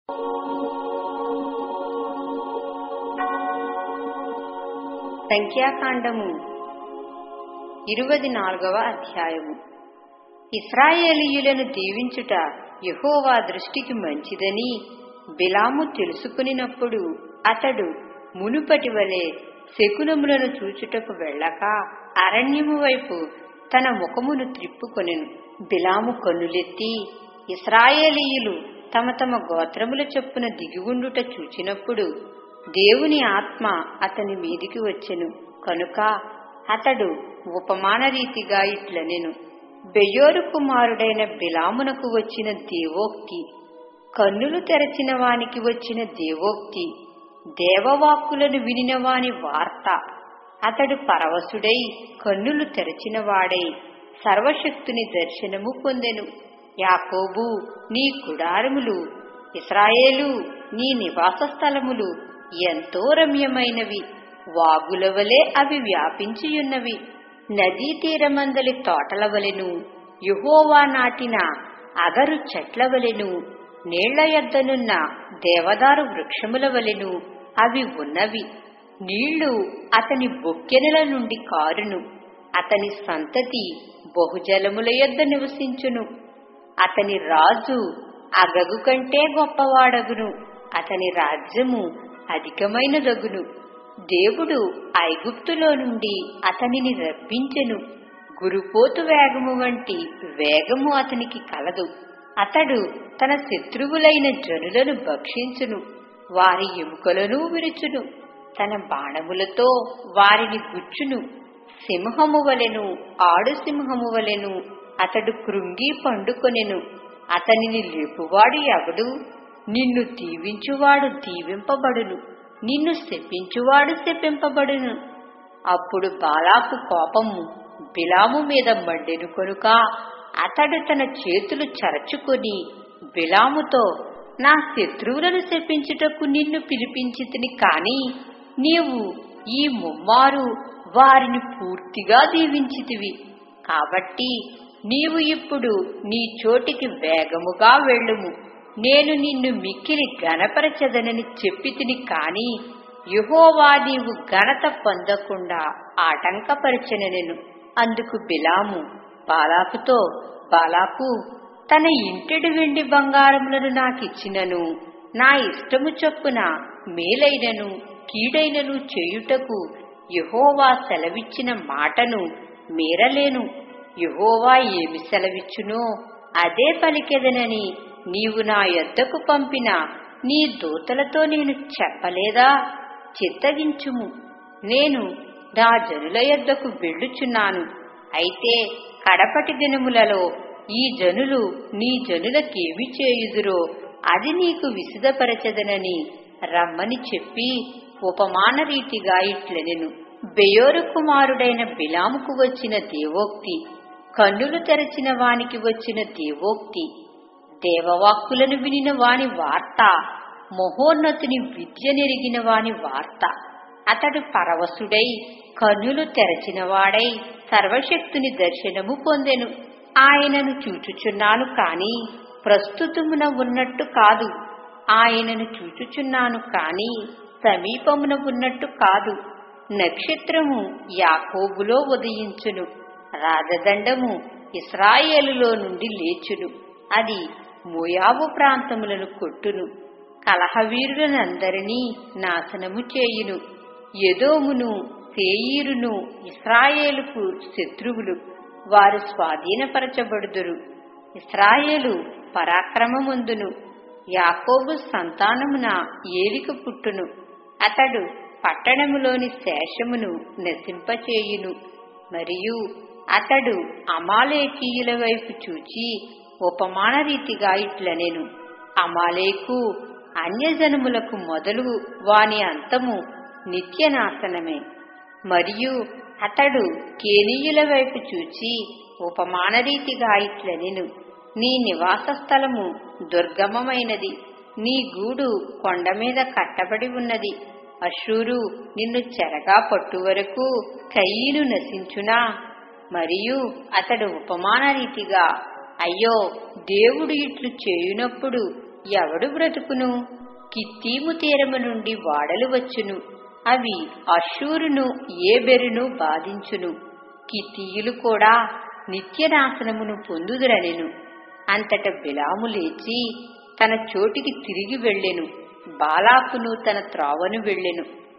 సంఖ్యాకాండము ఇరువది నాలుగవ అధ్యాయము ఇస్రాయేలీయులను దీవించుట యెహోవా దృష్టికి మంచిదని బిలాము తెలుసుకునినప్పుడు అతడు మునుపటి వలె శకునములను చూచుటకు వెళ్ళక అరణ్యము వైపు తన ముఖమును త్రిప్పుకొనెను బిలాము కన్నులెత్తి ఇస్రాయేలీయులు తమ తమ గోత్రముల చొప్పున దిగిగుండుట చూచినప్పుడు దేవుని ఆత్మ అతని మీదికి వచ్చెను కనుక అతడు ఉపమాన రీతిగా ఇట్లనెను బెయోరు కుమారుడైన బిలామునకు వచ్చిన దేవోక్తి కన్నులు తెరచిన వానికి వచ్చిన దేవోక్తి దేవవాక్కులను వినిన వాని వార్త అతడు పరవశుడై కన్నులు తెరచినవాడై సర్వశక్తుని దర్శనము పొందెను యాకోబు నీ కుడారములు ఇస్రాయేలు నీ నివాస స్థలములు ఎంతో రమ్యమైనవి వాగుల వలె అవి వ్యాపించియున్నవి నదీ తీరమందలి తోటల వలెను యుహోవా నాటిన అగరు చెట్ల వలెను నీళ్ల యొద్దనున్న దేవదారు వృక్షముల వలెను అవి ఉన్నవి నీళ్లు అతని బొక్కెనల నుండి కారును అతని సంతతి బహుజలముల యొద్ద నివసించును అతని రాజు అగగు కంటే గొప్పవాడగును అతని రాజ్యము అధికమైనదగును దేవుడు ఐగుప్తులో నుండి అతనిని రప్పించెను గురుపోతు వేగము వంటి వేగము అతనికి కలదు అతడు తన శత్రువులైన జనులను భక్షించును వారి ఎముకలను విరుచును తన బాణములతో వారిని గుచ్చును సింహము వలెను ఆడు సింహము వలెను అతడు కృంగి పండుకొనెను అతనిని లేపువాడు ఎవడు నిన్ను దీవించువాడు దీవింపబడును నిన్ను శపించువాడు శపింపబడును అప్పుడు బాలాకు కోపము బిలాము మీద మండెను కనుక అతడు తన చేతులు చరచుకొని బిలాముతో నా శత్రువులను శపించుటకు నిన్ను పిలిపించితిని కాని నీవు ఈ ముమ్మారు వారిని పూర్తిగా దీవించితివి కాబట్టి నీవు ఇప్పుడు నీ చోటికి వేగముగా వెళ్ళుము నేను నిన్ను మిక్కిలి గణపరచదనని చెప్పి తిని కాని యుహోవా నీవు ఘనత పొందకుండా ఆటంకపరచనెను అందుకు బిలాము బాలాకుతో బాలాకు తన ఇంటిడి వెండి బంగారములను నాకిచ్చినను నా ఇష్టము చొప్పున మేలైనను కీడైనను చేయుటకు యహోవా సెలవిచ్చిన మాటను మీరలేను యహోవా ఏమి సెలవిచ్చునో అదే పలికెదనని నీవు నా యొద్దకు పంపిన నీ దూతలతో నేను చెప్పలేదా చిత్తగించుము నేను నా జనుల యొద్దకు వెళ్ళుచున్నాను అయితే కడపటి దినములలో ఈ జనులు నీ జనులకేమి చేయుదురో అది నీకు విసిదపరచదనని రమ్మని చెప్పి ఉపమాన రీతిగా ఇట్లనెను బెయోరు కుమారుడైన బిలాముకు వచ్చిన దేవోక్తి కన్నులు తెరచిన వానికి వచ్చిన దేవోక్తి దేవవాక్కులను వినిన వాని వార్త మహోన్నతుని విద్య నెరిగిన వాని వార్త అతడు పరవశుడై కన్నులు తెరచినవాడై సర్వశక్తుని దర్శనము పొందెను ఆయనను చూచుచున్నాను కాని ప్రస్తుతమున ఉన్నట్టు కాదు ఆయనను చూచుచున్నాను కాని సమీపమున ఉన్నట్టు కాదు నక్షత్రము యాకోబులో ఉదయించును రాజదండము ఇస్రాయేలులో నుండి లేచును అది మోయాబు ప్రాంతములను కొట్టును కలహవీరులనందరినీ నాశనము చేయును ఎదోమును సేయీరును ఇస్రాయేలుకు శత్రువులు వారు స్వాధీనపరచబడుదురు ఇస్రాయేలు పరాక్రమముందును యాకోబు సంతానమున ఏలిక పుట్టును అతడు పట్టణములోని శేషమును నశింపచేయును మరియు అతడు అమాలేకీయుల వైపు చూచి ఉపమాన రీతిగా ఇట్లనెను అమాలేకు అన్యజనములకు మొదలు వాని అంతము నిత్యనాశనమే మరియు అతడు కేనీయుల వైపు చూచి ఉపమాన రీతిగా ఇట్లనెను నీ నివాస స్థలము దుర్గమమైనది నీ గూడు కొండ మీద కట్టబడి ఉన్నది అశూరు నిన్ను చెరగా పట్టు వరకు కయ్యిను నశించునా మరియు అతడు ఉపమాన రీతిగా అయ్యో దేవుడు ఇట్లు చేయునప్పుడు ఎవడు బ్రతుకును కిత్తీము తీరము నుండి వాడలు వచ్చును అవి అశూరును ఏబెరును బాధించును కిత్తీయులు కూడా నిత్యనాశనమును పొందుదురనెను అంతట బిలాము లేచి తన చోటికి తిరిగి వెళ్ళెను బాలాకును తన త్రోవను వెళ్ళెను